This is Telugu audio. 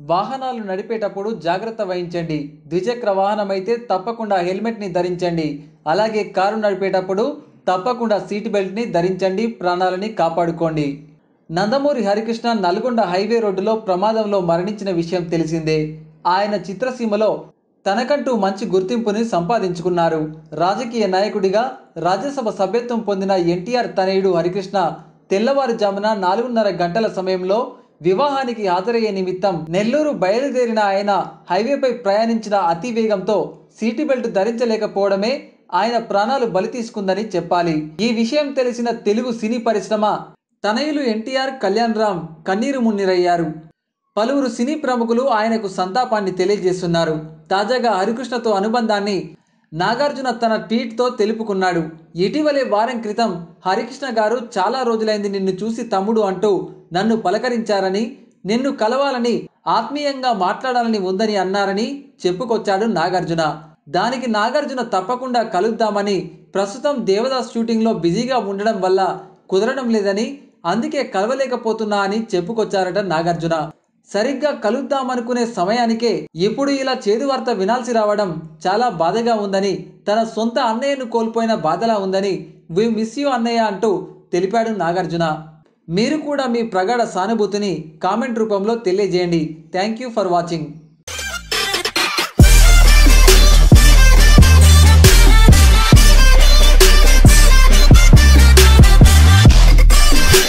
వాహనాలు నడిపేటప్పుడు జాగ్రత్త వహించండి ద్విచక్ర వాహనం అయితే తప్పకుండా హెల్మెట్ని ధరించండి అలాగే కారు నడిపేటప్పుడు తప్పకుండా సీట్ బెల్ట్ని ధరించండి ప్రాణాలని కాపాడుకోండి నందమూరి హరికృష్ణ నల్గొండ హైవే రోడ్డులో ప్రమాదంలో మరణించిన విషయం తెలిసిందే ఆయన చిత్రసీమలో తనకంటూ మంచి గుర్తింపుని సంపాదించుకున్నారు రాజకీయ నాయకుడిగా రాజ్యసభ సభ్యత్వం పొందిన ఎన్టీఆర్ తనయుడు హరికృష్ణ తెల్లవారుజామున నాలుగున్నర గంటల సమయంలో వివాహానికి హాజరయ్యే నిమిత్తం నెల్లూరు బయలుదేరిన ఆయన హైవేపై ప్రయాణించిన అతి వేగంతో సీటు బెల్ట్ ధరించలేకపోవడమే ఆయన ప్రాణాలు బలి తీసుకుందని చెప్పాలి ఈ విషయం తెలిసిన తెలుగు సినీ పరిశ్రమ తనయులు ఎన్టీఆర్ కళ్యాణ్ రామ్ కన్నీరు మున్నీరయ్యారు పలువురు సినీ ప్రముఖులు ఆయనకు సంతాపాన్ని తెలియజేస్తున్నారు తాజాగా హరికృష్ణతో అనుబంధాన్ని నాగార్జున తన ట్వీట్తో తెలుపుకున్నాడు ఇటీవలే వారం క్రితం హరికృష్ణ గారు చాలా రోజులైంది నిన్ను చూసి తమ్ముడు అంటూ నన్ను పలకరించారని నిన్ను కలవాలని ఆత్మీయంగా మాట్లాడాలని ఉందని అన్నారని చెప్పుకొచ్చాడు నాగార్జున దానికి నాగార్జున తప్పకుండా కలుద్దామని ప్రస్తుతం దేవదాస్ షూటింగ్లో బిజీగా ఉండడం వల్ల కుదరడం లేదని అందుకే కలవలేకపోతున్నా అని చెప్పుకొచ్చారట నాగార్జున సరిగ్గా కలుద్దామనుకునే సమయానికే ఇప్పుడు ఇలా చేదు వార్త వినాల్సి రావడం చాలా బాధగా ఉందని తన సొంత అన్నయ్యను కోల్పోయిన బాధలా ఉందని వి మిస్ యూ అన్నయ్య అంటూ తెలిపాడు నాగార్జున మీరు కూడా మీ ప్రగాఢ సానుభూతిని కామెంట్ రూపంలో తెలియజేయండి థ్యాంక్ యూ ఫర్ వాచింగ్